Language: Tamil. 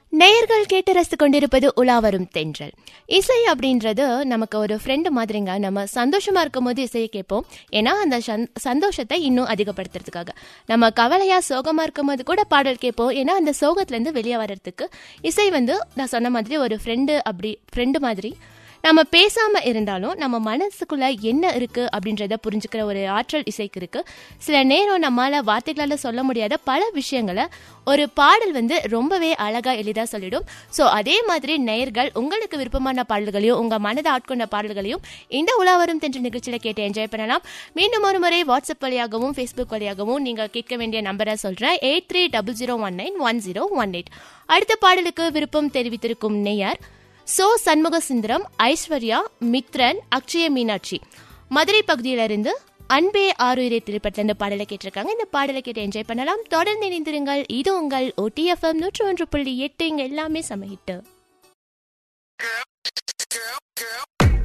நேயர்கள் கேட்டு ரசித்து கொண்டிருப்பது உலாவரும் தென்றல் இசை அப்படின்றது நமக்கு ஒரு ஃப்ரெண்டு மாதிரிங்க நம்ம சந்தோஷமா இருக்கும் போது இசையை கேட்போம் ஏன்னா அந்த சந்- சந்தோஷத்தை இன்னும் அதிகப்படுத்துறதுக்காக நம்ம கவலையா சோகமா இருக்கும் போது கூட பாடல் கேட்போம் ஏன்னா அந்த சோகத்துல இருந்து வெளியே வர்றதுக்கு இசை வந்து நான் சொன்ன மாதிரி ஒரு ஃப்ரெண்டு அப்படி ஃப்ரெண்டு மாதிரி நம்ம பேசாம இருந்தாலும் நம்ம மனசுக்குள்ள என்ன இருக்கு அப்படின்றத புரிஞ்சுக்கிற ஒரு ஆற்றல் இசைக்கு இருக்கு சில நேரம் நம்மால வார்த்தைகளால சொல்ல முடியாத பல விஷயங்களை ஒரு பாடல் வந்து ரொம்பவே அழகா எளிதா சொல்லிடும் ஸோ அதே மாதிரி நேயர்கள் உங்களுக்கு விருப்பமான பாடல்களையும் உங்க மனதை ஆட்கொண்ட பாடல்களையும் இந்த உலாவரும் தென்ற நிகழ்ச்சியில கேட்டு என்ஜாய் பண்ணலாம் மீண்டும் ஒரு முறை வாட்ஸ்அப் வழியாகவும் ஃபேஸ்புக் வழியாகவும் நீங்க கேட்க வேண்டிய நம்பரை சொல்றேன் eight three double zero one nine one zero one eight அடுத்த பாடலுக்கு விருப்பம் தெரிவித்திருக்கும் நேயர் சோ சண்முக சுந்தரம் ஐஸ்வர்யா மித்ரன் அக்ஷய மீனாட்சி மதுரை பகுதியிலிருந்து அன்பே ஆறுயிரை திரைப்படத்திலிருந்து பாடலை கேட்டிருக்காங்க இந்த பாடலை கேட்டு என்ஜாய் பண்ணலாம் தொடர்ந்து இணைந்திருங்கள் இது உங்கள் ஒடிஎஃப்எம் நூற்று ஒன்று புள்ளி எட்டு இங்க எல்லாமே சமையிட்டு